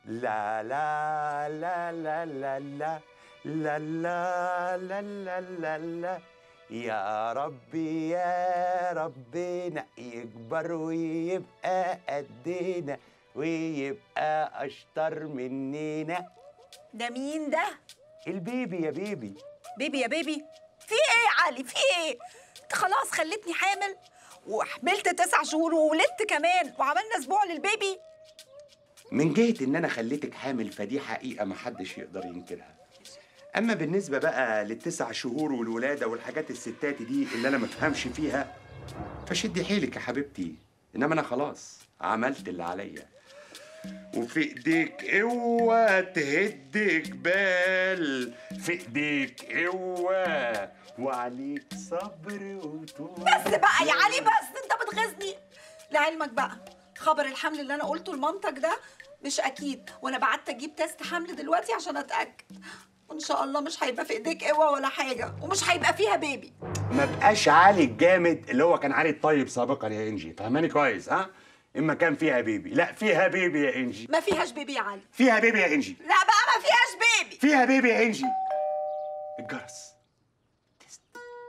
لا لا لا لا لا لا لا لا لا لا لا لا يا ربي يا ربنا يكبر ويبقى قدنا ويبقى اشطر مننا ده مين ده البيبي يا بيبي بيبي يا بيبي في ايه يا علي في ايه انت خلاص خلتني حامل وحملت تسع شهور وولدت كمان وعملنا اسبوع للبيبي من جهة إن أنا خليتك حامل فدي حقيقة محدش يقدر ينكرها. أما بالنسبة بقى للتسع شهور والولادة والحاجات الستات دي اللي أنا مفهمش فيها فشدي حيلك يا حبيبتي، إنما أنا خلاص عملت اللي عليا. وفي إيديك قوة تهد جبال، في إيديك قوة وعليك صبر وطول بس بقى يا علي بس انت بتغيظني لعلمك بقى خبر الحمل اللي انا قلته لمامتك ده مش اكيد وانا بعت اجيب تيست حمل دلوقتي عشان اتاكد وان شاء الله مش هيبقى في ايديك قوه ولا حاجه ومش هيبقى فيها بيبي ما بقاش علي الجامد اللي هو كان علي الطيب سابقا يا انجي فهماني كويس ها اما كان فيها بيبي لا فيها بيبي يا انجي ما فيهاش بيبي يا علي فيها بيبي يا انجي لا بقى ما فيهاش بيبي فيها بيبي يا انجي الجرس تست.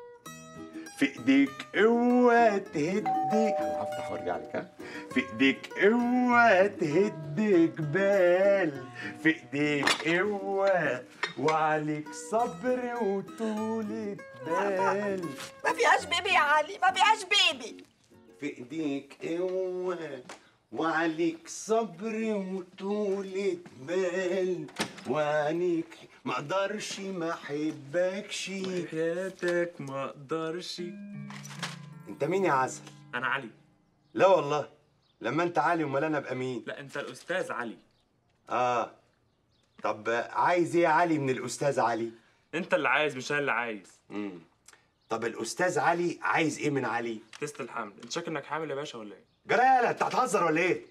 في ايديك قوة تهدي انا هفتح وارجع لك ها في ايديك قوة تهدي جبال في ايديك قوة وعليك صبر وطولة بال ما فيهاش بيبي يا علي ما فيهاش بيبي في ايديك قوة وعليك صبر وطولة بال وعليك ما اقدرش ما احبكش حياتك ما اقدرش انت مين يا عسل انا علي لا والله لما انت عالي امال انا ابقى مين لا انت الاستاذ علي اه طب عايز ايه يا علي من الاستاذ علي انت اللي عايز مش انا اللي عايز امم طب الاستاذ علي عايز ايه من علي تست الحمل انت شاكر انك حامل يا باشا ولا ايه جلاله انت هتهزر ولا ايه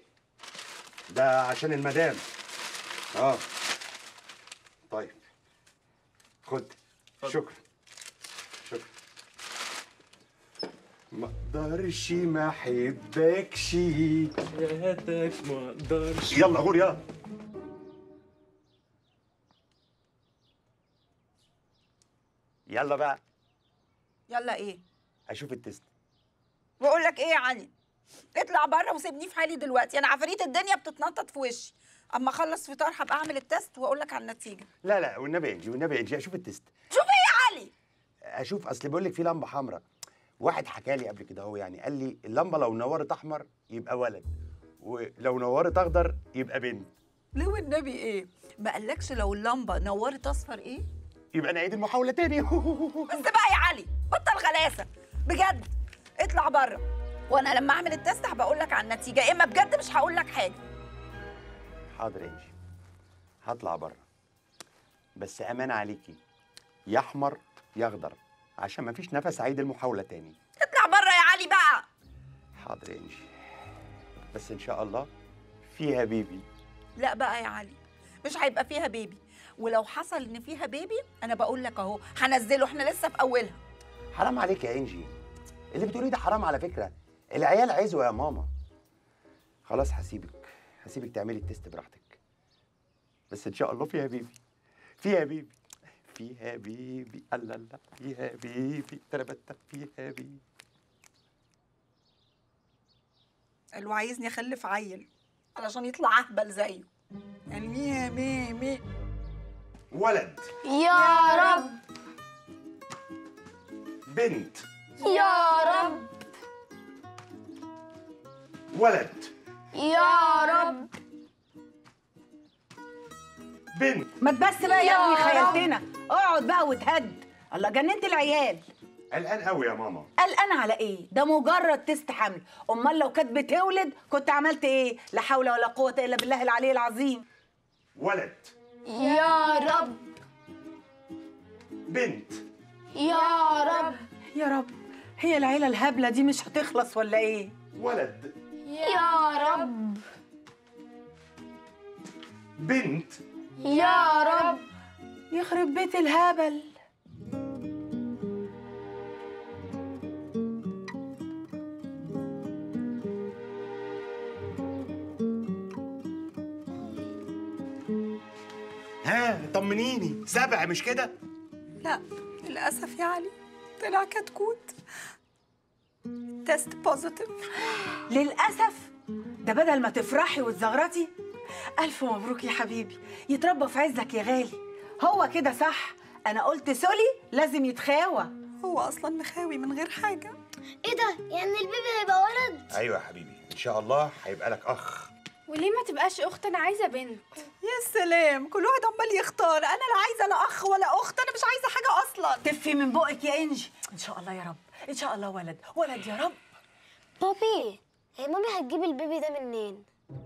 ده عشان المدام اه طيب خد اتفضل. شكرا شكرا ما اقدرش ما احبكش حياتك ما اقدرش يلا غور يلا يلا بقى يلا ايه اشوف التست بقول لك ايه يا علي اطلع بره وسيبني في حالي دلوقتي انا عفاريت الدنيا بتتنطط في وشي اما اخلص فطار هبقى اعمل التست واقول لك على النتيجه لا لا والنبي يا انجي والنبي يا انجي اشوف التست شوف ايه يا علي اشوف اصل بيقول لك في لمبه حمراء واحد حكى لي قبل كده هو يعني قال لي اللمبه لو نورت احمر يبقى ولد ولو نورت اخضر يبقى بنت ليه والنبي ايه ما قالكش لو اللمبه نورت اصفر ايه يبقى نعيد المحاوله تاني بس بقى يا علي بطل غلاسه بجد اطلع بره وانا لما اعمل التست هبقى اقول لك على النتيجه يا اما بجد مش هقول لك حاجه حاضر يا انجي هطلع بره بس امان عليكي يا احمر يا اخضر عشان ما فيش نفس عيد المحاوله تاني اطلع بره يا علي بقى حاضر يا انجي بس ان شاء الله فيها بيبي لا بقى يا علي مش هيبقى فيها بيبي ولو حصل ان فيها بيبي انا بقول لك اهو هنزله احنا لسه في اولها حرام عليك يا انجي اللي بتقوليه ده حرام على فكره العيال عزوه يا ماما خلاص هسيبك هسيبك تعملي التست براحتك بس ان شاء الله فيها بيبي فيها بيبي فيها بيبي الله الله فيها بيبي تربت فيها بيبي قالوا عايزني اخلف عيل علشان يطلع اهبل زيه يعني مي مي مي ولد يا رب بنت يا رب ولد يا رب بنت ما تبس بقى يا يا ابني رب. خيلتنا اقعد بقى وتهد الله جننت العيال قلقان قوي يا ماما قلقان على ايه ده مجرد تست حمل امال لو كانت بتولد كنت عملت ايه لا حول ولا قوه الا بالله العلي العظيم ولد يا رب بنت يا رب يا رب هي العيله الهبله دي مش هتخلص ولا ايه ولد يا رب بنت يا رب يخرب بيت الهبل ها طمنيني سبع مش كده لا للأسف يا علي طلع كتكوت تيست بوزيتيف للأسف ده بدل ما تفرحي وتزغرطي ألف مبروك يا حبيبي يتربى في عزك يا غالي هو كده صح أنا قلت سولي لازم يتخاوى هو أصلا مخاوي من غير حاجة ايه ده يعني البيبي هيبقى ولد ايوه يا حبيبي ان شاء الله هيبقى لك اخ وليه ما تبقاش اخت انا عايزه بنت يا سلام كل واحد عمال يختار أنا لا عايزة لا أخ ولا أخت أنا مش عايزة حاجة أصلا تفي من بقك يا إنجي إن شاء الله يا رب إن شاء الله ولد ولد يا رب بابي هي مامي هتجيب البيبي ده منين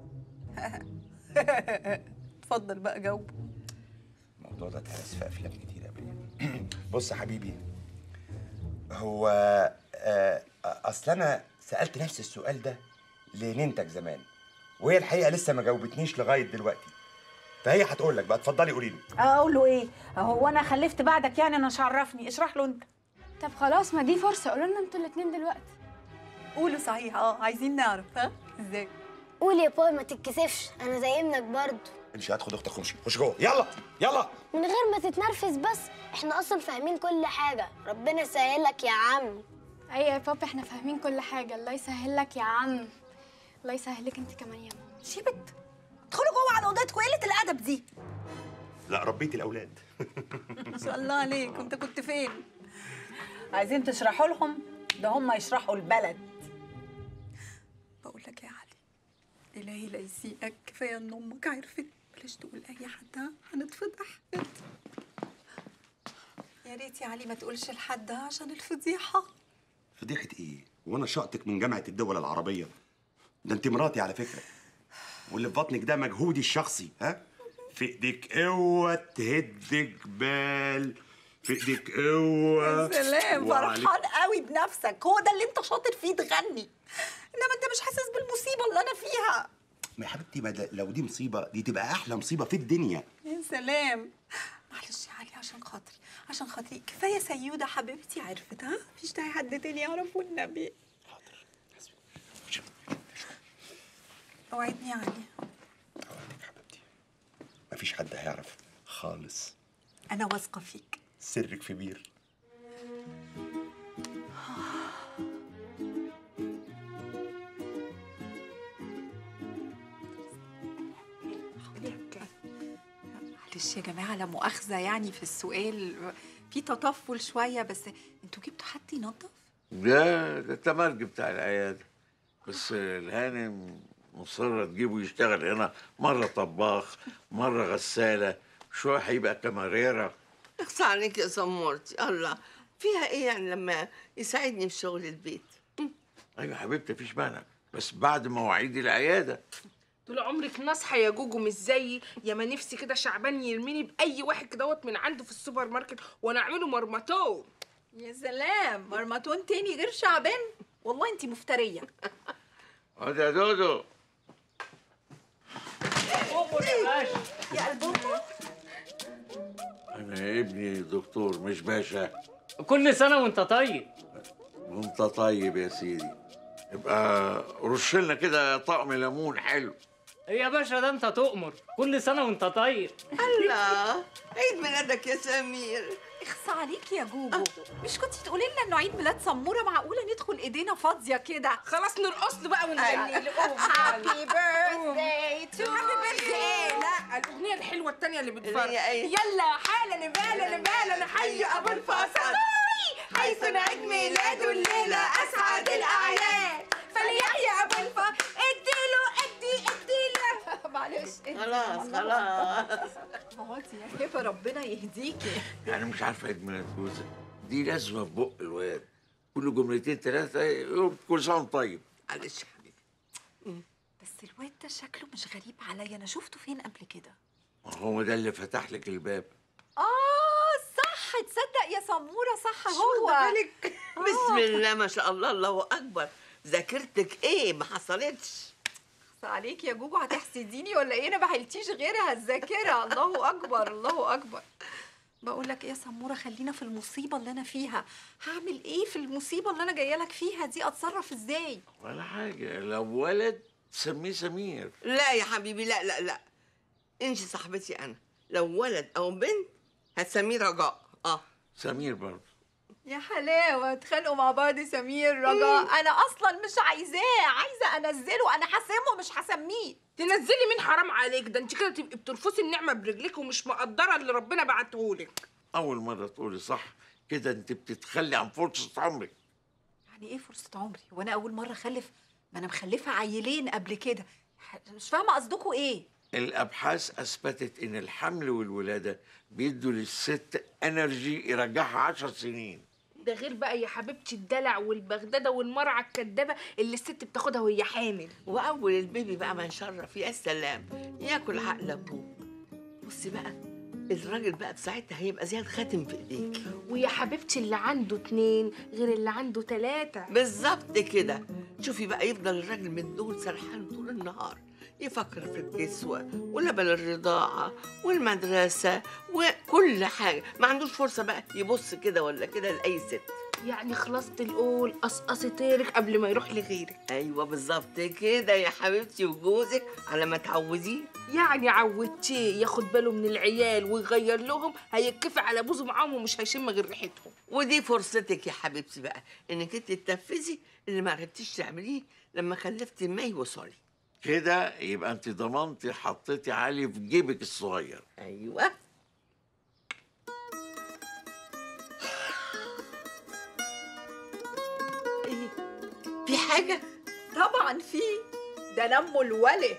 اتفضل بقى جاوب الموضوع ده اتهرس في افلام كتير قبل كده بص يا حبيبي هو آه، اصل انا سالت نفس السؤال ده لننتك زمان وهي الحقيقه لسه ما جاوبتنيش لغايه دلوقتي فهي هتقول لك بقى اتفضلي قولي له أقول له إيه هو أنا خلفت بعدك يعني أنا مش عرفني اشرح له أنت طب خلاص ما دي فرصه قولوا لنا انتوا الاثنين دلوقتي قولوا صحيح اه عايزين نعرف ها ازاي قول يا باي ما تتكسفش انا زي ابنك برضه امشي هات خد اختك وامشي خش جوه يلا يلا من غير ما تتنرفز بس احنا اصلا فاهمين كل حاا ربنا يسهلك يا عم ايوه يا بابا احنا فاهمين كل حاجه الله يسهل لك يا عم الله يسهل لك انت كمان يا ماما شيبت ادخلوا جوه على اوضتكم ايه قله الادب دي لا ربيت الاولاد ما شاء الله عليك انت كنت فين عايزين تشرحوا لهم ده هم يشرحوا البلد بقول لك يا علي الهي لا يسيئك كفايه ان امك عرفت بلاش تقول اي حد ها؟ هنتفضح يا ريت يا علي ما تقولش لحد ها؟ عشان الفضيحه فضيحه ايه وانا شقتك من جامعه الدول العربيه ده انت مراتي على فكره واللي في بطنك ده مجهودي الشخصي ها في ايديك قوه تهد جبال في ايديك قوه سلام وعليك- فرحان قوي بنفسك هو ده اللي انت شاطر فيه تغني انما انت مش حاسس بالمصيبه اللي انا فيها ما يا حبيبتي ما ده- لو دي مصيبه دي تبقى احلى مصيبه في الدنيا يا سلام معلش يا علي عشان خاطري عشان خاطري كفايه سيوده حبيبتي عرفت ها مفيش داعي حد تاني يعرفه النبي اوعدني يا علي أوعدك يا حبيبتي مفيش حد هيعرف خالص انا واثقه فيك سرك في بير معلش يا جماعه لا مؤاخذه يعني في السؤال في تطفل شويه بس انتوا جبتوا حد ينظف ده ده التمرج بتاع العيادة بس الهانم مصرة تجيبه يشتغل هنا مرة طباخ مرة غسالة شوية هيبقى كاميريرا اخصى عليك يا سمورتي الله فيها ايه يعني لما يساعدني في شغل البيت أيوة حبيبتي مفيش مانع بس بعد مواعيد العيادة طول عمرك ناصحه يا جوجو مش زيي يا ما نفسي كده شعبان يرميني باي واحد كدهوت من عنده في السوبر ماركت وانا اعمله مرمطون يا سلام مرمطون تاني غير شعبان والله انت مفتريه اقعد يا دودو يا قلبكم أنا ابني دكتور مش باشا كل سنة وانت طيب وانت طيب يا سيدي يبقى رش لنا كده طقم ليمون حلو إيه يا باشا ده انت تؤمر كل سنة وانت طيب الله عيد ميلادك يا سمير اخصى عليك يا جوجو مش كنتي تقولي لنا انه عيد ميلاد سموره معقوله ندخل ايدينا فاضيه كده خلاص نرقص له بقى ونغني له هابي بيرثداي تو هابي بيرثداي لا الاغنيه الحلوه التانيه اللي بتفرق اللي هي ايه؟ يلا حالا نبالا نبالا نحيي ابو الفصل حيث نعيد ميلاده الليله اسعد الاعياد فليحيى ابو الفصل اديله ادي اديله معلش خلاص خلاص اقعدي يا هبه ربنا يهديكي يعني مش عارفه عيد ميلاد جوزك دي لازمه في بق الواد كل جملتين ثلاثه يقول كل سنه وأنت طيب معلش يا حبيبي بس الواد ده شكله مش غريب عليا انا شفته فين قبل كده ما هو ده اللي فتح لك الباب اه صح تصدق يا سموره صح هو بالك بسم الله ما شاء الله الله اكبر ذاكرتك ايه ما حصلتش اخصى عليك يا جوجو هتحسديني ولا ايه انا ما حيلتيش غيرها الذاكره الله اكبر الله اكبر بقول لك ايه يا سموره خلينا في المصيبه اللي انا فيها هعمل ايه في المصيبه اللي انا جايه لك فيها دي اتصرف ازاي ولا حاجه لو ولد سميه سمير لا يا حبيبي لا لا لا انت صاحبتي انا لو ولد او بنت هتسميه رجاء اه سمير برضه يا حلاوه اتخانقوا مع بعض سمير رجاء انا اصلا مش عايزاه عايزه انزله انا هسمه مش هسميه تنزلي مين حرام عليك ده انت كده تبقي بترفسي النعمه برجليك ومش مقدره اللي ربنا بعتهولك اول مره تقولي صح كده انت بتتخلي عن فرصه عمرك يعني ايه فرصه عمري وانا اول مره اخلف ما انا مخلفه عيلين قبل كده ح- مش فاهمه قصدكم ايه الابحاث اثبتت ان الحمل والولاده بيدوا للست انرجي يرجعها عشر سنين ده غير بقى يا حبيبتي الدلع والبغداده والمرعى الكدابه اللي الست بتاخدها وهي حامل واول البيبي بقى ما نشرف يا سلام ياكل عقل ابوه بصي بقى الراجل بقى بساعتها هيبقى زي الخاتم في ايديك ويا حبيبتي اللي عنده اتنين غير اللي عنده تلاتة بالظبط كده شوفي بقى يفضل الراجل من دول سرحان طول النهار يفكر في الكسوة ولبن الرضاعة والمدرسة وكل حاجة ما عندوش فرصة بقى يبص كده ولا كده لأي ست يعني خلصت القول قصقصي طيرك قبل ما يروح لغيرك أيوة بالظبط كده يا حبيبتي وجوزك على ما تعوزيه يعني عودتيه ياخد باله من العيال ويغير لهم هيتكفي على بوزه معاهم ومش هيشم غير ريحتهم ودي فرصتك يا حبيبتي بقى انك انت تنفذي اللي ما عرفتيش تعمليه لما خلفتي مي وصالي كده يبقى انت ضمنتي حطيتي علي في جيبك الصغير ايوه ايه في حاجه طبعا في ده نمو الولد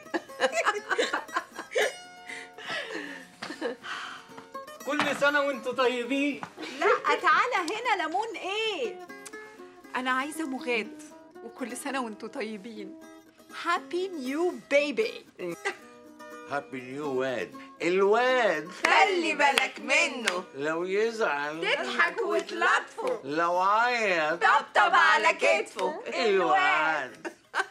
كل سنة وانتوا طيبين لا تعالى هنا ليمون ايه انا عايزه مغاد وكل سنه وانتوا طيبين هابي نيو بيبي هابي نيو واد الواد خلي بالك منه لو يزعل تضحك وتلطفه لو عيط طبطب على كتفه الواد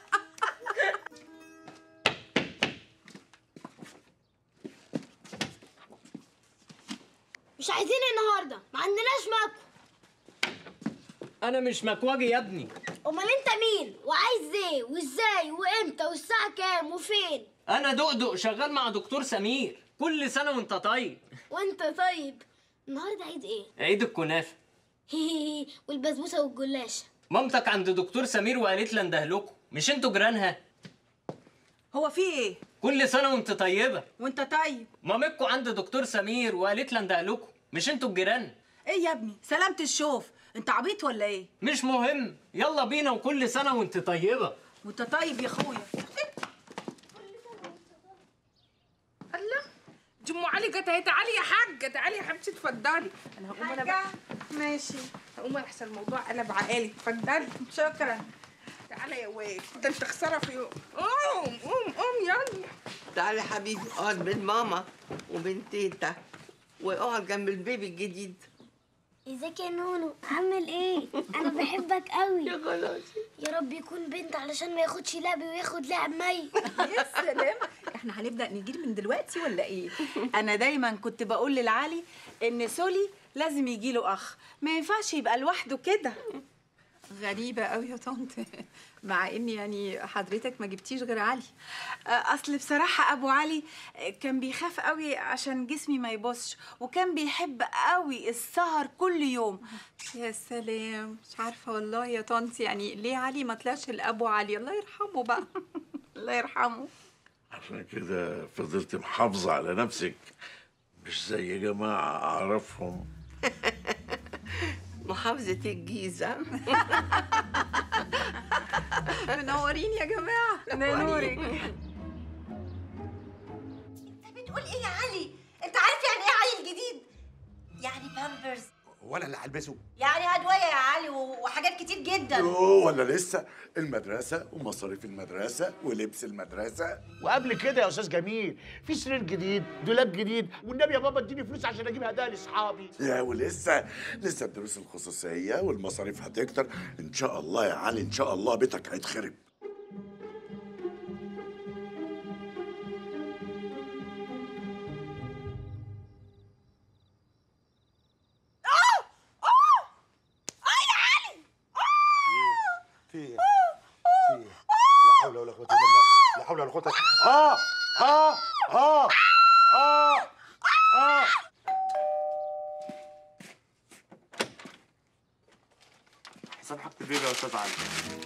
مش عايزين النهارده ما عندناش ماكو انا مش مكواجي يا ابني امال انت مين وعايز ايه وازاي وامتى والساعه كام وفين انا دقدق شغال مع دكتور سمير كل سنة وانت طيب وانت طيب النهارده عيد ايه عيد الكنافة والبسبوسه والجلاشه مامتك عند دكتور سمير وقالت لي اندهلكوا مش انتوا جيرانها هو في ايه كل سنة وانت طيبة وانت طيب مامتكوا عند دكتور سمير وقالت لي اندهلكوا مش انتوا الجيران ايه يا ابني سلامة الشوف انت عبيط ولا ايه مش مهم يلا بينا وكل سنة وانت طيبة وانت طيب يا اخويا الله دي ام علي جت اهي تعالي يا حاجه تعالي يا حبيبتي اتفضلي انا هقوم انا بقى ماشي هقوم احسن الموضوع قلب عقالي اتفضلي شكرا تعالى يا واد ده انت خساره في يوم قوم قوم قوم يلا تعالي يا حبيبي اقعد بين ماما وبين تيتا واقعد جنب البيبي الجديد ازيك يا نونو عامل ايه انا بحبك قوي يا خلاص يا رب يكون بنت علشان ما ياخدش لعبي وياخد لعب مي يا سلام احنا هنبدا نجيب من دلوقتي ولا ايه انا دايما كنت بقول للعلي ان سولي لازم يجي له اخ ما ينفعش يبقى لوحده كده غريبه قوي يا طنط مع ان يعني حضرتك ما جبتيش غير علي آه، اصل بصراحه ابو علي آه، كان بيخاف قوي عشان جسمي ما يبصش وكان بيحب قوي السهر كل يوم يا سلام مش عارفه والله يا طنط يعني ليه علي ما طلعش لابو علي الله يرحمه بقى الله يرحمه عشان كده فضلت محافظة على نفسك مش زي جماعة أعرفهم محافظة الجيزة منورين يا جماعه نورك بتقول ايه يا علي انت عارف يعني ايه عيل جديد يعني بامبرز ولا اللي هلبسه يعني ادويه يا علي و- وحاجات كتير جدا أوه، ولا لسه المدرسة ومصاريف المدرسة ولبس المدرسة وقبل كده يا استاذ جميل في سرير جديد دولاب جديد والنبي يا بابا اديني فلوس عشان اجيب هدايا لاصحابي يا ولسه لسه الدروس الخصوصية والمصاريف هتكتر إن شاء الله يا علي إن شاء الله بيتك هيتخرب في ايه؟ في ايه؟ لا حول ولا قوة الا بالله لا حول ولا قوة إلا- اه اه اه اه حبيبي يا استاذ علي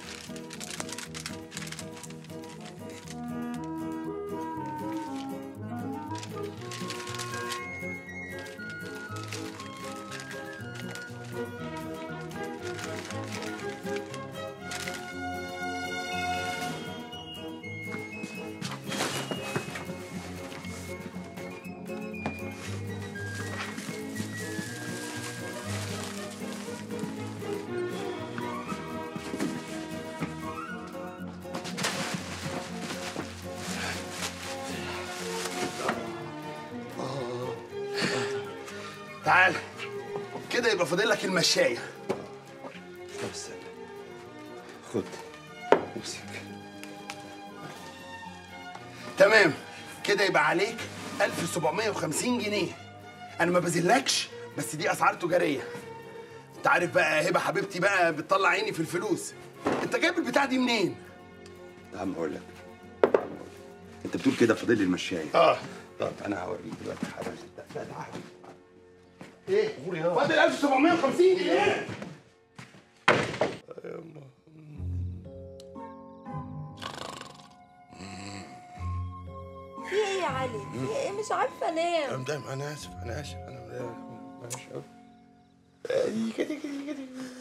تعال كده يبقى فاضل لك المشايه طب استنى خد امسك تمام كده يبقى عليك 1750 جنيه انا ما بذلكش بس دي اسعار تجاريه انت عارف بقى هبه حبيبتي بقى بتطلع عيني في الفلوس انت جايب البتاع دي منين يا عم اقول لك انت بتقول كده فاضل لي المشايه اه طب انا هوريك دلوقتي حاجه ايه فاضل 1750 جنيه في ايه يا علي؟ في ايه مش عارفه انام مدام انا اسف انا اسف انا معلش قوي كده كده كده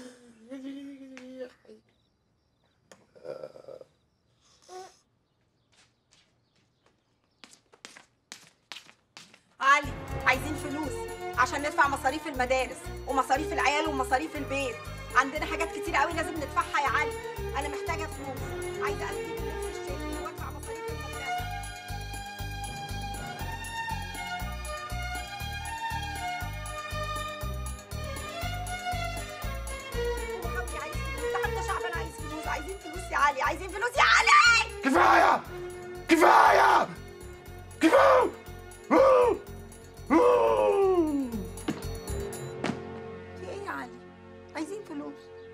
علي عايزين فلوس عشان ندفع مصاريف المدارس ومصاريف العيال ومصاريف البيت عندنا حاجات كتير قوي لازم ندفعها يا علي انا محتاجه فلوس عايزه اجيب اللبس الشتوي وادفع مصاريف المدرسه وحبي عايز فلوس ده حتى شعبان عايز فلوس عايزين فلوس يا علي عايزين فلوس يا علي كفايه كفايه كفايه في ايه يا علي عايزين فلوس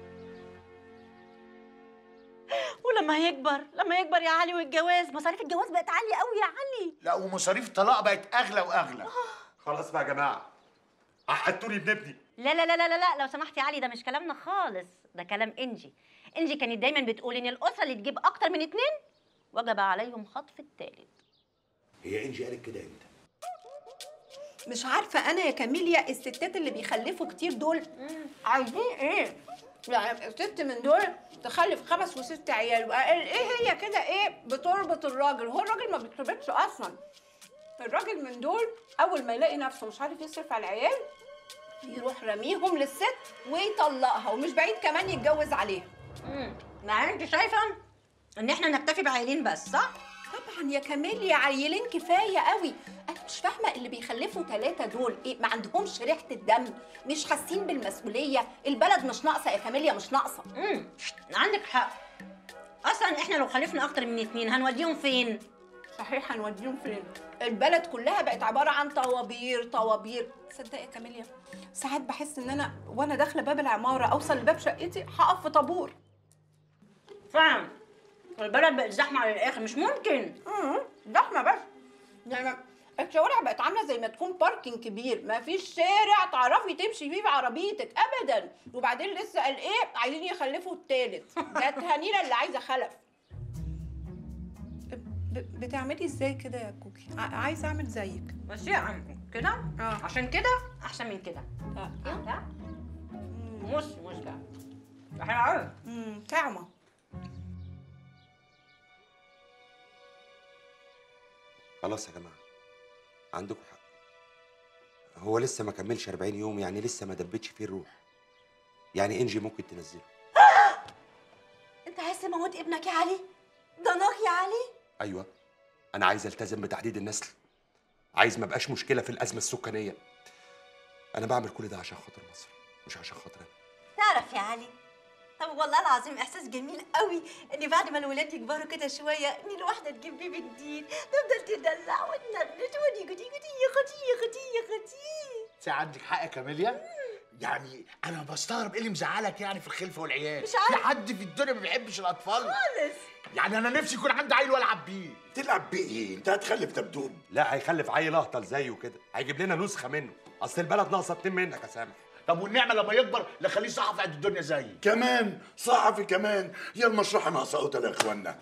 ولما هيكبر لما يكبر يا علي والجواز مصاريف الجواز بقت عاليه قوي يا علي لا ومصاريف الطلاق بقت اغلى واغلى خلاص بقى يا جماعه قعدتوني بنبني لا لا لا لا لا لا لو سمحت يا علي ده مش كلامنا خالص ده كلام انجي انجي كانت دايما بتقول ان الاسره اللي تجيب اكتر من اتنين وجب عليهم خطف التالت هي انجي قالت كده امتى؟ مش عارفه انا يا كاميليا الستات اللي بيخلفوا كتير دول عايزين ايه يعني ست من دول تخلف خمس وست عيال وقال ايه هي كده ايه بتربط الراجل هو الراجل ما بيتربطش اصلا الراجل من دول اول ما يلاقي نفسه مش عارف يصرف على العيال يروح راميهم للست ويطلقها ومش بعيد كمان يتجوز عليها مع انت شايفه ان احنا نكتفي بعيلين بس صح طبعا يا كاميليا عيلين كفايه قوي انا مش فاهمه اللي بيخلفوا ثلاثه دول ايه ما عندهمش ريحه الدم مش حاسين بالمسؤوليه البلد مش ناقصه يا كاميليا مش ناقصه امم عندك حق اصلا احنا لو خلفنا اكتر من اتنين هنوديهم فين صحيح هنوديهم فين البلد كلها بقت عباره عن طوابير طوابير تصدق يا كاميليا ساعات بحس ان انا وانا داخله باب العماره اوصل لباب شقتي هقف في طابور فعلا البلد بقت زحمه على الاخر مش ممكن امم زحمه بس يعني الشوارع بقت عامله زي ما تكون باركينج كبير ما فيش شارع تعرفي تمشي فيه بعربيتك ابدا وبعدين لسه قال ايه عايزين يخلفوا التالت جت هنيله اللي عايزه خلف ب- بتعملي ازاي كده يا كوكي ع- عايزه اعمل زيك بس يا عم كده اه عشان كده احسن من كده لا مش مش ده احنا عارف امم طعمه خلاص يا جماعه عندكم حق هو لسه ما كملش 40 يوم يعني لسه ما دبتش فيه الروح يعني انجي ممكن تنزله انت عايز تموت ابنك يا علي ضناك يا علي ايوه انا عايز التزم بتحديد النسل عايز ما بقاش مشكله في الازمه السكانيه انا بعمل كل ده عشان خاطر مصر مش عشان خاطر انا تعرف يا علي طب والله العظيم احساس جميل قوي ان بعد ما الولاد يكبروا كده شويه ان الواحده تجيب بيبي جديد تفضل تدلع وتنرنش ودي جدي جدي يا خدي يا خدي يا خدي انت عندك حق يا كاميليا يعني انا بستغرب ايه اللي مزعلك يعني في الخلفه والعيال مش عارف. في حد في الدنيا ما بيحبش الاطفال خالص يعني انا نفسي يكون عندي عيل والعب بيه تلعب بيه ايه؟ انت هتخلف دبدوب لا هيخلف عيل اهطل زيه كده هيجيب لنا نسخه منه اصل البلد ناقصه اتنين منك يا سامح طب والنعمه لما يكبر لا خليه صحفي قد الدنيا زيي كمان صحفي كمان هي المشرحه ناقصه قتل يا اخوانا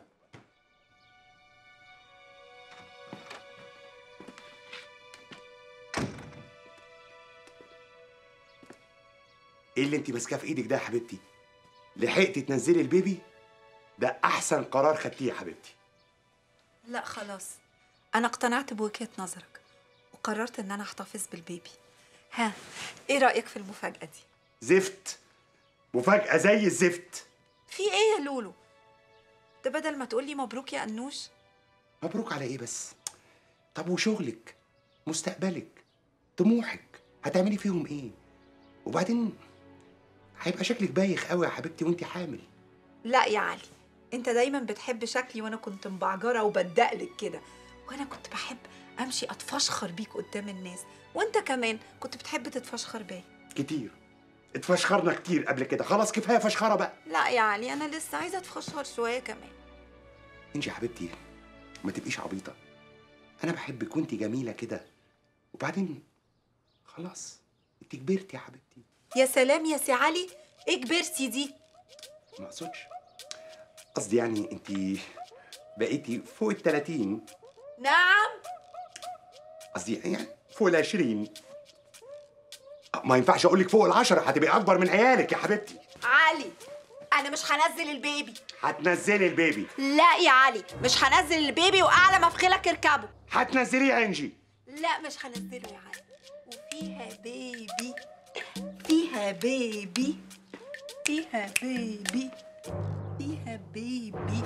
ايه اللي انت ماسكاه في ايدك ده يا حبيبتي لحقتي تنزلي البيبي ده احسن قرار خدتيه يا حبيبتي لا خلاص انا اقتنعت بوجهة نظرك وقررت ان انا احتفظ بالبيبي ها ايه رأيك في المفاجأة دي زفت مفاجأة زي الزفت في ايه يا لولو ده بدل ما تقولي مبروك يا انوش مبروك على ايه بس طب وشغلك مستقبلك طموحك هتعملي فيهم ايه وبعدين هيبقى شكلك بايخ قوي يا حبيبتي وانت حامل لا يا علي انت دايما بتحب شكلي وانا كنت مبعجره وبدقلك كده وانا كنت بحب امشي اتفشخر بيك قدام الناس وانت كمان كنت بتحب تتفشخر بيا كتير اتفشخرنا كتير قبل كده خلاص كفايه فشخره بقى لا يا علي انا لسه عايزه اتفشخر شويه كمان انت يا حبيبتي ما تبقيش عبيطه انا بحبك وانت جميله كده وبعدين خلاص انت كبرتي يا حبيبتي يا سلام يا سي علي ايه كبرتي دي ما اقصدش قصدي يعني انت بقيتي فوق ال 30 نعم قصدي يعني فوق ال 20 ما ينفعش اقول لك فوق العشرة هتبقي اكبر من عيالك يا حبيبتي علي انا مش هنزل البيبي هتنزلي البيبي لا يا علي مش هنزل البيبي واعلى ما في خيلك اركبه هتنزليه يا انجي لا مش هنزله يا علي وفيها بيبي فيها بيبي فيها بيبي فيها بيبي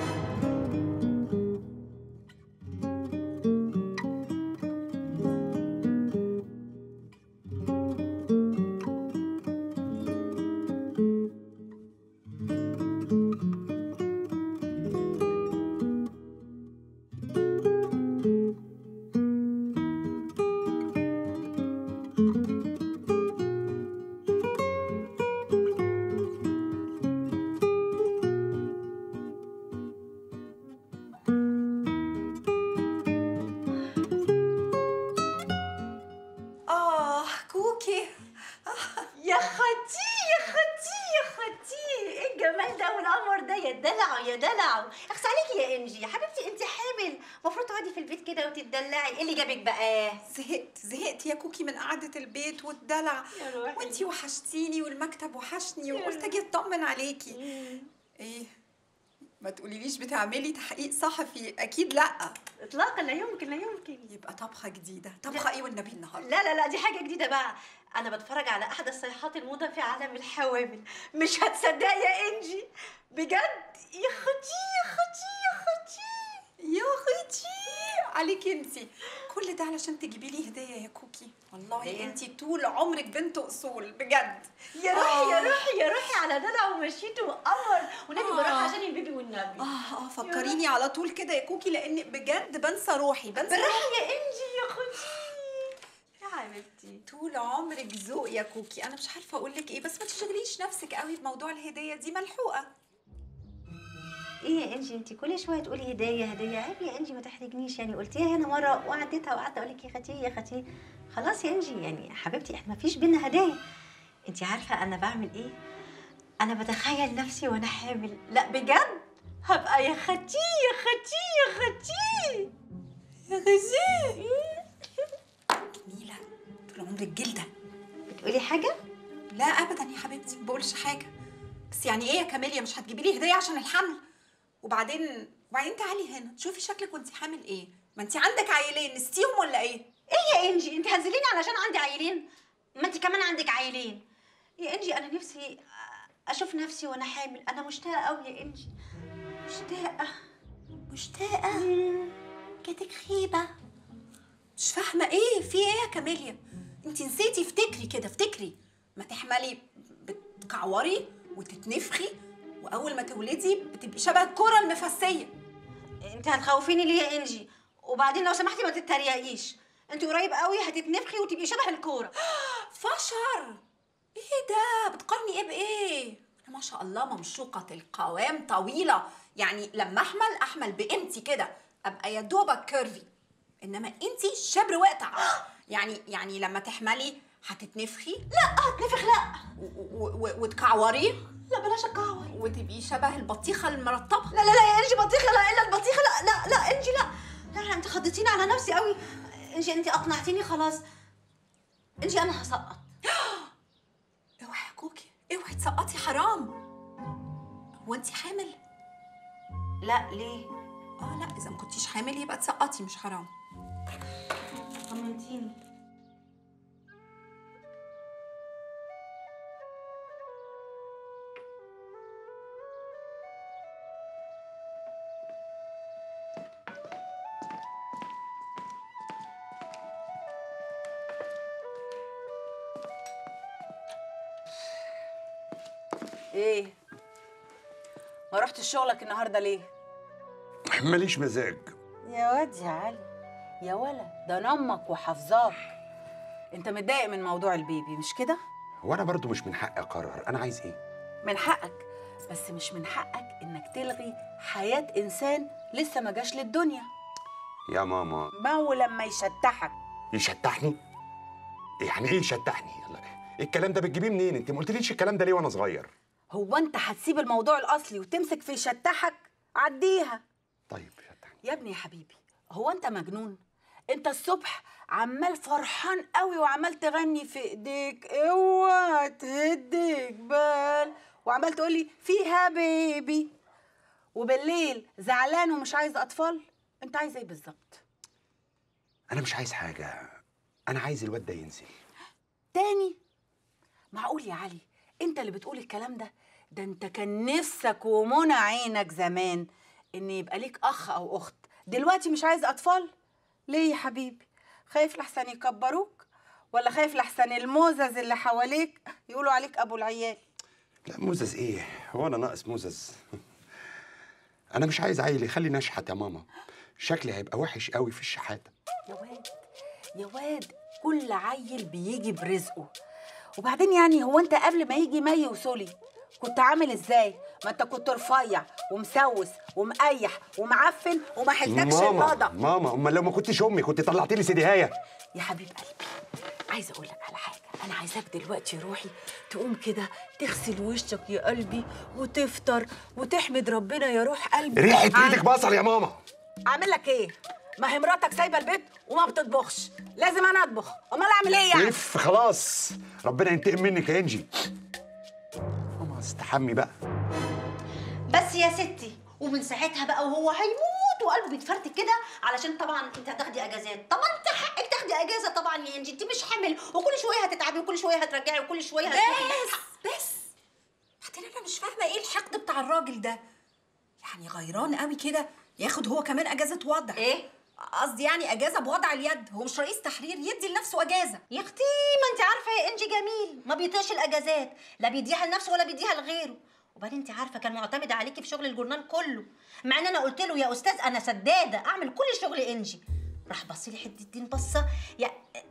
اه كوكي يا ختي يا ختي يا ختي ايه الجمال ده والقمر ده يا دلع يا دلع اخس عليكي يا انجي يا حبيبتي انت حامل المفروض تقعدي في البيت كده وتتدلعي ايه اللي جابك بقى زهقت زهقت يا كوكي من قعدة البيت والدلع يا روحي. وانتي وحشتيني والمكتب وحشني وقلت اجي اطمن عليكي ايه ما تقوليليش بتعملي تحقيق صحفي اكيد لا اطلاقا لا يمكن لا يمكن يبقى طبخه جديده طبخه ايه والنبي النهارده لا لا لا دي حاجه جديده بقى انا بتفرج على احدث صيحات الموضه في عالم الحوامل مش هتصدقي يا انجي بجد يا ختي يا ختي يا ختي يا اختي عليكي انتي كل ده علشان تجيبي لي هديه يا كوكي والله هدية؟ انتي طول عمرك بنت اصول بجد يا روحي يا آه. روحي يا روحي على دلع ومشيته وقمر والنبي بروح آه. عشان البيبي والنبي اه اه فكريني على طول كده يا كوكي لان بجد بنسى روحي بنسى بالراحه يا انجي يا اختي يا حبيبتي طول عمرك ذوق يا كوكي انا مش عارفه اقول لك ايه بس ما تشغليش نفسك قوي بموضوع الهديه دي ملحوقه ايه يا انجي انت كل شويه تقولي هديه هديه عيب يا انجي ما تحرجنيش يعني قلتيها هنا مره وعديتها وقعدت اقول لك يا ختي يا ختي خلاص يا انجي يعني حبيبتي احنا ما فيش بينا هدايا انت عارفه انا بعمل ايه انا بتخيل نفسي وانا حامل لا بجد هبقى يا ختي يا ختي يا ختي يا غزال جميله طول عمرك جلده بتقولي حاجه لا ابدا يا حبيبتي ما بقولش حاجه بس يعني ايه يا كاميليا مش هتجيبي لي هديه عشان الحمل وبعدين وبعدين تعالي هنا تشوفي شكلك وانت حامل ايه ما انت عندك عيلين نسيهم ولا ايه ايه يا انجي انت هتزليني علشان عندي عيلين ما انت كمان عندك عيلين يا انجي انا نفسي اشوف نفسي وانا حامل انا مشتاقه قوي يا انجي مشتاقه مشتاقه جاتك خيبه مش فاهمه ايه في ايه يا كاميليا انت نسيتي افتكري كده افتكري ما تحملي بتكعوري وتتنفخي واول ما تولدي بتبقي شبه الكره المفسيه انت هتخوفيني ليه يا انجي وبعدين لو سمحتي ما تتريقيش انت قريب قوي هتتنفخي وتبقي شبه الكوره فشر ايه ده بتقارني ايه بايه أنا ما شاء الله ممشوقه القوام طويله يعني لما احمل احمل بقيمتي كده ابقى يا دوبك كيرفي انما انتي شبر وقطع يعني يعني لما تحملي هتتنفخي لا هتنفخ لا و- و- وتكعوري لا بلاش اكعور وتبقي شبه البطيخه المرطبه لا لا لا يا انجي بطيخه لا الا البطيخه لا لا لا انجي لا لا لا انت خضتيني على نفسي قوي انجي انت اقنعتيني خلاص انجي انا هسقط اوعي يا كوكي اوعي تسقطي حرام هو انت حامل لا ليه اه لا اذا ما كنتيش حامل يبقى تسقطي مش حرام طمنتيني ايه ما رحتش شغلك النهارده ليه ماليش مزاج يا واد يا علي يا ولا ده انا امك وحافظاك انت متضايق من موضوع البيبي مش كده هو انا برضو مش من حقي اقرر انا عايز ايه من حقك بس مش من حقك انك تلغي حياه انسان لسه ما جاش للدنيا يا ماما ما هو لما يشتحك يشتحني يعني ايه يشتحني يلا ايه الكلام ده بتجيبيه منين انت ما قلتليش الكلام ده ليه وانا صغير هو انت هتسيب الموضوع الاصلي وتمسك في يشتحك عديها طيب يا ابني يا حبيبي هو انت مجنون انت الصبح عمال فرحان قوي وعمال تغني في ايديك اوعى تهدك بال وعمال تقولي فيها بيبي وبالليل زعلان ومش عايز اطفال انت عايز ايه بالظبط انا مش عايز حاجه انا عايز الواد ده ينزل تاني معقول يا علي انت اللي بتقول الكلام ده ده انت كان نفسك ومنى عينك زمان ان يبقى ليك اخ او اخت دلوقتي مش عايز اطفال ليه يا حبيبي خايف لحسن يكبروك ولا خايف لحسن الموزز اللي حواليك يقولوا عليك ابو العيال لا موزز ايه هو انا ناقص موزز انا مش عايز عيل يخليني اشحت يا ماما شكلي هيبقى وحش قوي في الشحاته يا واد يا واد كل عيل بيجي برزقه وبعدين يعني هو انت قبل ما يجي مي وسولي كنت عامل ازاي ما انت كنت رفيع ومسوس ومقيح ومعفن وما حلتكش ماما الموضه ماما امال لو ما كنتش امي كنت طلعت لي سيديهايه يا حبيب قلبي عايزه اقول لك على حاجه انا عايزاك دلوقتي روحي تقوم كده تغسل وشك يا قلبي وتفطر وتحمد ربنا يا روح قلبي ريحه عن- ايدك بصل يا ماما اعمل لك ايه ما هي مراتك سايبه البيت وما بتطبخش لازم انا اطبخ امال اعمل ايه يعني اف خلاص ربنا ينتقم منك يا انجي ماما استحمي بقى بس يا ستي ومن ساعتها بقى وهو هيموت وقلبه بيتفرتك كده علشان طبعا انت هتاخدي اجازات طبعا انت حقك تاخدي اجازه طبعا يا انجي انت مش حامل وكل شويه هتتعبي وكل شويه هترجعي وكل شويه بس بس بعدين انا مش فاهمه ايه الحقد بتاع الراجل ده يعني غيران قوي كده ياخد هو كمان اجازه وضع ايه قصدي يعني اجازه بوضع اليد هو مش رئيس تحرير يدي لنفسه اجازه يا اختي ما انت عارفه يا انجي جميل ما بيطيقش الاجازات لا بيديها لنفسه ولا بيديها لغيره وبعدين انت عارفه كان معتمد عليكي في شغل الجورنال كله مع ان انا قلت له يا استاذ انا سداده اعمل كل شغل انجي راح بص لي حته دين بصه يا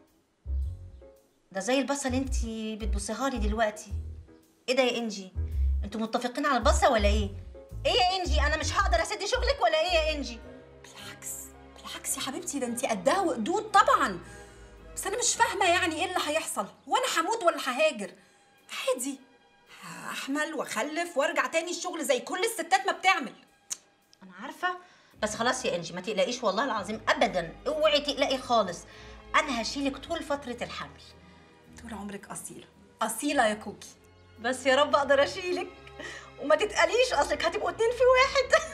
ده زي البصه اللي انت بتبصيها لي دلوقتي ايه ده يا انجي انتوا متفقين على البصه ولا ايه ايه يا انجي انا مش هقدر اسد شغلك ولا ايه يا انجي بالعكس بالعكس يا حبيبتي ده انت قدها وقدود طبعا بس انا مش فاهمه يعني ايه اللي هيحصل وانا هموت ولا ههاجر عادي هحمل واخلف وارجع تاني الشغل زي كل الستات ما بتعمل انا عارفه بس خلاص يا انجي ما تقلقيش والله العظيم ابدا اوعي تقلقي خالص انا هشيلك طول فتره الحمل طول عمرك اصيله اصيله يا كوكي بس يا رب اقدر اشيلك وما تتقليش اصلك هتبقوا اتنين في واحد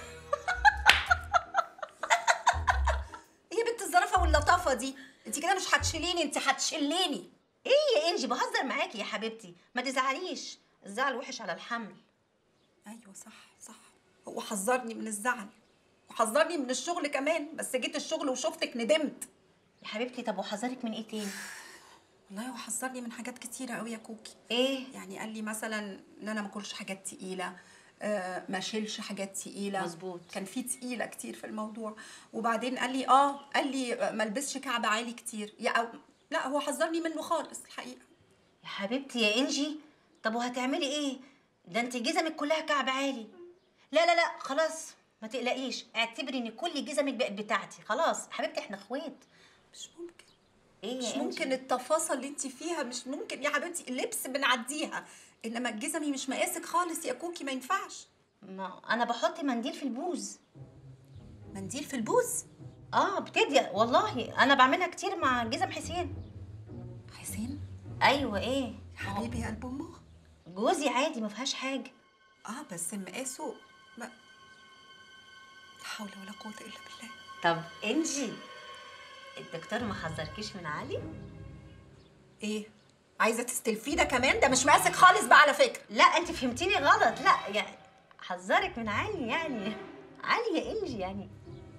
ايه بنت الظرافه واللطافه دي انت كده مش هتشيليني انت هتشليني ايه يا انجي بهزر معاكي يا حبيبتي ما تزعليش الزعل وحش على الحمل ايوه صح صح هو حذرني من الزعل وحذرني من الشغل كمان بس جيت الشغل وشفتك ندمت يا حبيبتي طب وحذرك من ايه تاني والله هو حذرني من حاجات كتيره قوي يا كوكي ايه يعني قال لي مثلا ان انا ما اكلش حاجات تقيله آه ما اشيلش حاجات تقيله مظبوط. كان في تقيله كتير في الموضوع وبعدين قال لي اه قال لي آه، ما البسش كعب عالي كتير يا أو لا هو حذرني منه خالص الحقيقه يا حبيبتي يا انجي طب وهتعملي ايه ده انت جزمك كلها كعب عالي لا لا لا خلاص ما تقلقيش اعتبري ان كل جزمك بقت بتاعتي خلاص حبيبتي احنا اخوات مش ممكن ايه مش يا ممكن إنجي؟ التفاصيل اللي انت فيها مش ممكن يا حبيبتي اللبس بنعديها انما الجزمي مش مقاسك خالص يا كوكي ما ينفعش ما انا بحط منديل في البوز منديل في البوز اه بتضيق والله انا بعملها كتير مع جزم حسين حسين ايوه ايه يا حبيبي يا قلب امه جوزي عادي ما فيهاش حاجه اه بس مقاسه ما لا حول ولا قوه الا بالله طب انجي الدكتور ما حذركيش من علي ايه عايزه تستلفيه ده كمان ده مش مقاسك خالص بقى على فكره لا انت فهمتيني غلط لا يعني حذرك من علي يعني علي يا انجي يعني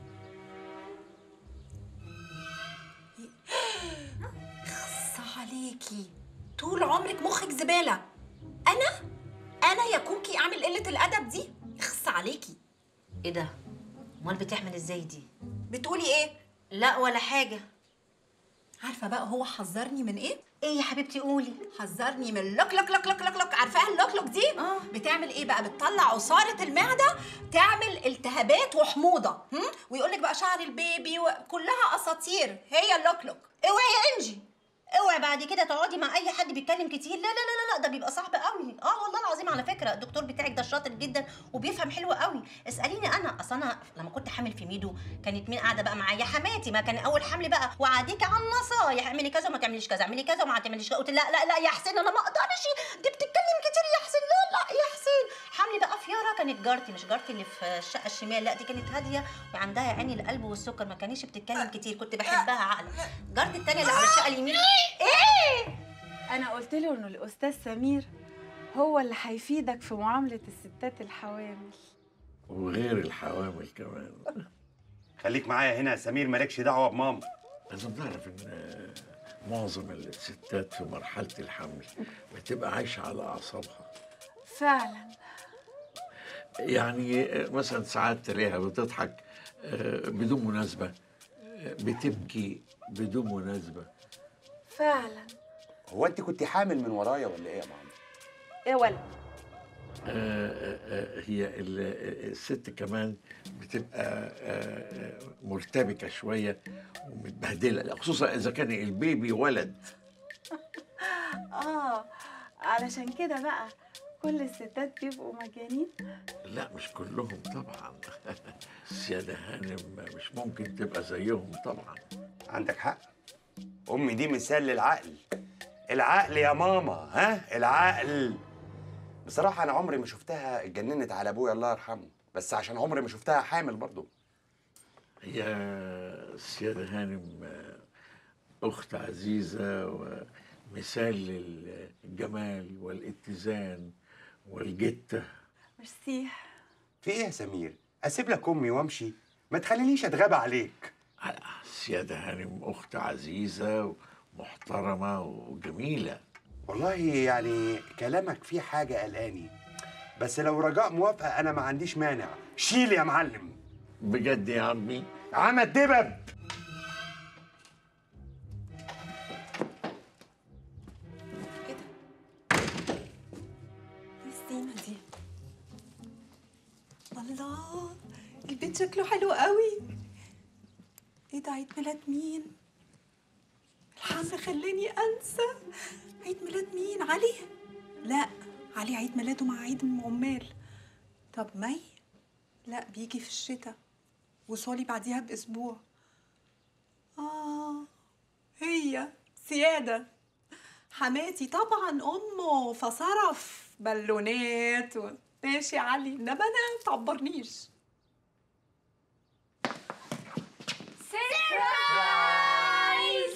خص عليكي طول عمرك مخك زباله انا انا يا كوكي اعمل قله الادب دي اخص عليكي ايه ده امال بتعمل ازاي دي بتقولي ايه لا ولا حاجه عارفه بقى هو حذرني من ايه ايه يا حبيبتي قولي حذرني من لوك لوك لوك لوك لوك لوك عارفاها اللوك لوك دي آه. بتعمل ايه بقى بتطلع عصاره المعده تعمل التهابات وحموضه هم؟ ويقول لك بقى شعر البيبي وكلها اساطير هي اللوك لوك اوعي يا انجي اوعي بعد كده تقعدي مع اي حد بيتكلم كتير لا لا لا لا ده بيبقى صعب قوي اه والله العظيم على فكره الدكتور بتاعك ده شاطر جدا وبيفهم حلو قوي اساليني انا اصل انا لما كنت حامل في ميدو كانت مين قاعده بقى معايا حماتي ما كان اول حمل بقى وعاديك عن نصايح اعملي كذا وما تعمليش كذا اعملي كذا وما تعمليش كذا قلت لا لا لا يا حسين انا ما اقدرش دي بتتكلم كتير يا حسين لا لا يا حسين حملي بقى في يارا كانت جارتي مش جارتي اللي في الشقه الشمال لا دي كانت هاديه وعندها يا عيني القلب والسكر ما كانتش بتتكلم كتير كنت بحبها عقل جارتي التانيه اللي على الشقه اليمين ايه انا قلت له انه الاستاذ سمير هو اللي هيفيدك في معامله الستات الحوامل وغير الحوامل كمان خليك معايا هنا يا سمير مالكش دعوه بماما لازم تعرف ان معظم الستات في مرحله الحمل بتبقى عايشه على اعصابها فعلا يعني مثلا ساعات تلاقيها بتضحك آه، بدون مناسبه آه، بتبكي بدون مناسبه فعلا هو انت كنت حامل من ورايا ولا ايه يا ماما ايه ولا آه، آه، آه، هي ال- الست كمان بتبقى آه، آه، مرتبكه شويه ومتبهدله خصوصا اذا كان البيبي ولد اه علشان كده بقى كل الستات بيبقوا مجانين لا مش كلهم طبعا السياده هانم مش ممكن تبقى زيهم طبعا عندك حق امي دي مثال للعقل العقل يا ماما ها العقل بصراحه انا عمري ما شفتها اتجننت على ابويا الله يرحمه بس عشان عمري ما شفتها حامل برضه هي السيادة هانم أخت عزيزة ومثال للجمال والاتزان والجتة ميرسي في ايه يا سمير اسيب لك امي وامشي ما تخلينيش اتغابى عليك السيادة هانم أخت عزيزة ومحترمة وجميلة والله يعني كلامك فيه حاجه قلقاني بس لو رجاء موافقه انا ما عنديش مانع شيل يا معلم بجد يا عمي عم الدبب السيمة دي الله البيت شكله حلو قوي ايه ده عيد ميلاد مين الحظ خلاني انسى عيد ميلاد مين علي لا علي عيد ميلاده مع عيد ام عمال طب مي لا بيجي في الشتاء وصالي بعديها باسبوع اه هي سياده حماتي طبعا امه فصرف بالونات و... ماشي يا علي انما انا تعبرنيش سيربرايز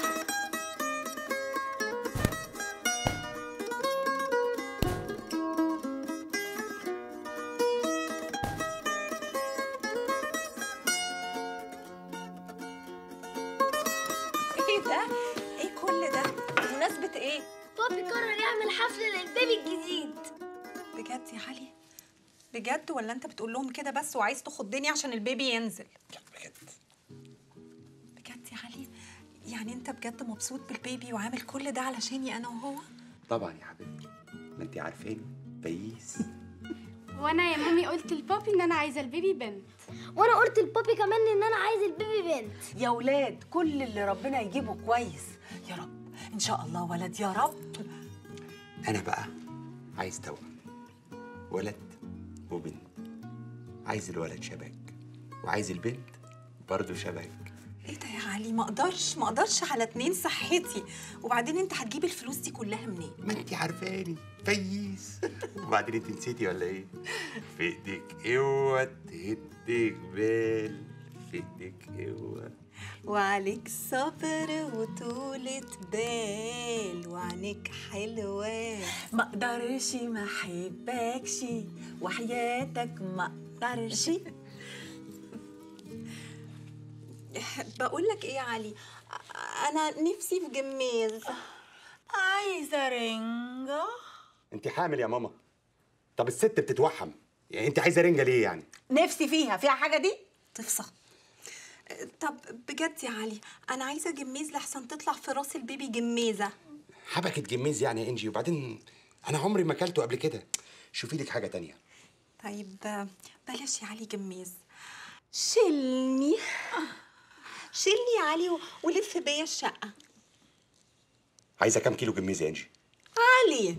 ايه ده ايه كل ده بمناسبه ايه بابي قرر يعمل حفلة للبيبي الجديد بجد يا علي بجد ولا انت بتقول لهم كده بس وعايز تخضني عشان البيبي ينزل بجد بجد يا علي يعني انت بجد مبسوط بالبيبي وعامل كل ده علشاني انا وهو طبعا يا حبيبتي ما انت عارفين بيس وانا يا مامي قلت لبابي ان انا عايزه البيبي بنت وانا قلت لبابي كمان ان انا عايز البيبي بنت يا ولاد كل اللي ربنا يجيبه كويس يا رب ان شاء الله ولد يا رب انا بقى عايز توأم ولد وبنت عايز الولد شباك وعايز البنت برضه شباك ايه ده يا علي ما اقدرش ما اقدرش على اتنين صحتي وبعدين انت هتجيب الفلوس دي كلها منين ما انت عارفاني فييس وبعدين انت نسيتي ولا ايه في ايديك اوعى تهد جبال في ايديك اوعى وعليك صبر وطولة بال وعينيك حلوة ما اقدرش ما احبكش وحياتك ما اقدرش بقول لك ايه يا علي انا نفسي في جميز عايزه رنجه انت حامل يا ماما طب الست بتتوحم يعني انت عايزه رنجه ليه يعني نفسي فيها فيها حاجه دي تفصح طب بجد يا علي انا عايزه جميز لحسن تطلع في راس البيبي جميزه حبكه جميز يعني يا انجي وبعدين انا عمري ما اكلته قبل كده شوفي لك حاجه تانية طيب بلاش يا علي جميز شيلني شيلني يا علي و- ولف بيا الشقه عايزه كام كيلو جميز يا انجي علي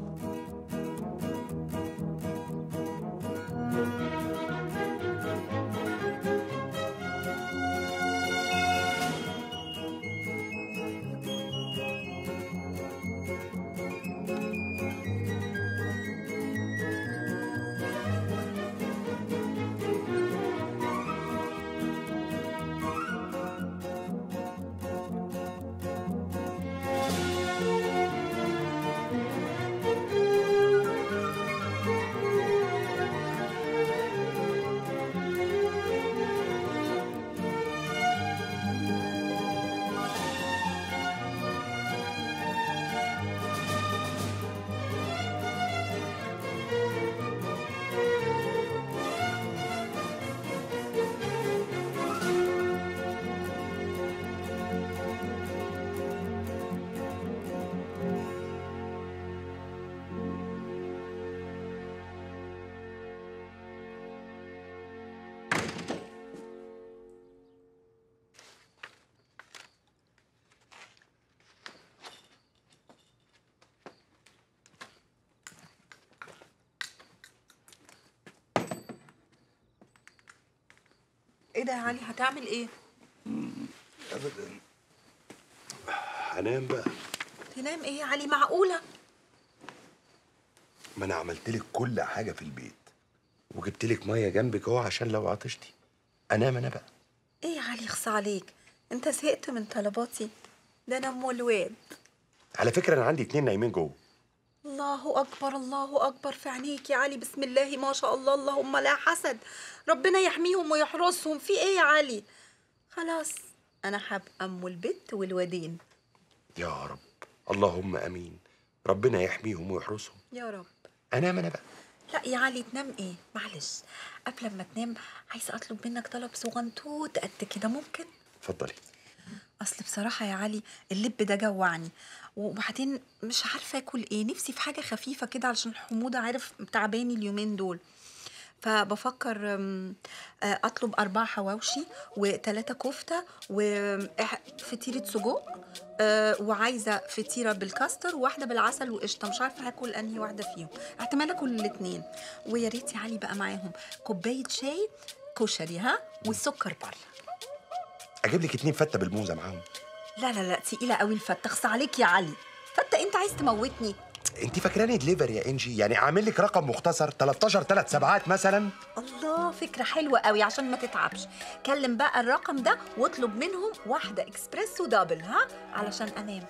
ايه ده يا علي هتعمل ايه ابدا هنام بقى تنام ايه يا علي معقوله ما انا عملت لك كل حاجه في البيت وجبت لك ميه جنبك اهو عشان لو عطشتي انام انا بقى ايه يا علي اخص عليك انت زهقت من طلباتي ده انا ام الواد على فكره انا عندي اتنين نايمين جوه الله اكبر الله اكبر في عينيك يا علي بسم الله ما شاء الله اللهم لا حسد ربنا يحميهم ويحرسهم في ايه يا علي خلاص انا هبقى ام البت والوادين يا رب اللهم امين ربنا يحميهم ويحرسهم يا رب انام انا بقى لا يا علي تنام ايه معلش قبل ما تنام عايزه اطلب منك طلب صغنطوط قد كده ممكن اتفضلي اصل بصراحه يا علي اللب ده جوعني وبعدين مش عارفه اكل ايه نفسي في حاجه خفيفه كده علشان الحموضه عارف تعباني اليومين دول فبفكر أم، آه، اطلب اربع حواوشي وثلاثه كفته وفطيره سجق آه، وعايزه فطيره بالكاستر وواحده بالعسل وقشطه مش عارفه هاكل انهي واحده فيهم احتمال اكل الاثنين ويا ريت يا علي بقى معاهم كوبايه شاي كشري ها والسكر بره اجيب لك اتنين فته بالموزه معاهم لا لا لا تقيله قوي الفته اخص عليك يا علي فته انت عايز تموتني انت فاكراني دليفري يا انجي يعني اعمل لك رقم مختصر 13 ثلاث سبعات مثلا الله فكره حلوه قوي عشان ما تتعبش كلم بقى الرقم ده واطلب منهم واحده اكسبريسو دبل ها علشان انام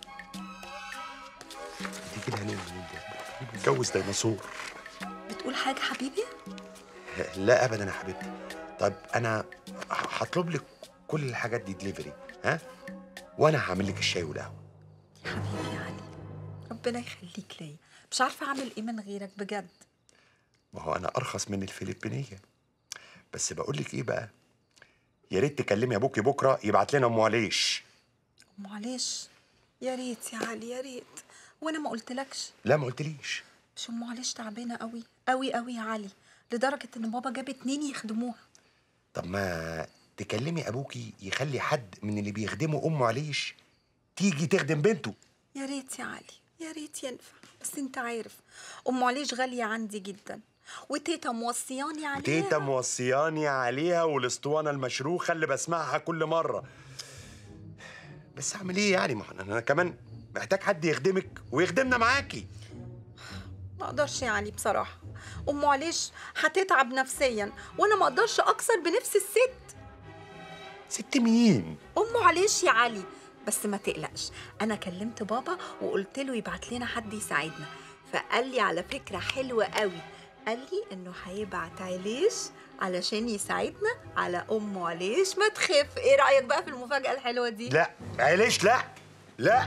دي كده هنام منين ده متجوز ديناصور بتقول حاجه حبيبي لا ابدا يا حبيبتي طيب انا ه- هطلب لك كل الحاجات دي دليفري ها وانا هعمل لك الشاي والقهوه حبيبي يا علي ربنا يخليك ليا مش عارفه اعمل ايه من غيرك بجد ما هو انا ارخص من الفلبينيه بس بقول لك ايه بقى يا ريت تكلمي ابوكي بكره يبعت لنا ام عليش معلش يا ريت يا علي يا ريت وانا ما قلتلكش لا ما قلتليش مش ام معلش تعبانه قوي قوي قوي يا علي لدرجه ان بابا جاب اتنين يخدموها طب ما تكلمي ابوكي يخلي حد من اللي بيخدموا امه عليش تيجي تخدم بنته يا ريت يا علي يا ريت ينفع بس انت عارف ام عليش غاليه عندي جدا وتيتا موصياني عليها تيتا موصياني عليها والاسطوانه المشروخه اللي بسمعها كل مره بس اعمل ايه يعني ما انا أنا كمان محتاج حد يخدمك ويخدمنا معاكي ما اقدرش يا علي بصراحه ام عليش هتتعب نفسيا وانا ما اقدرش اكسر بنفس الست ست مين ام عليش يا علي بس ما تقلقش انا كلمت بابا وقلت له يبعت لنا حد يساعدنا فقال لي على فكره حلوه قوي قال لي انه هيبعت عليش علشان يساعدنا على ام عليش ما تخف ايه رايك بقى في المفاجاه الحلوه دي لا عيليش لا لا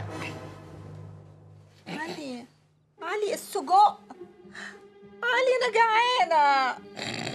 علي علي السجق علي انا جعانه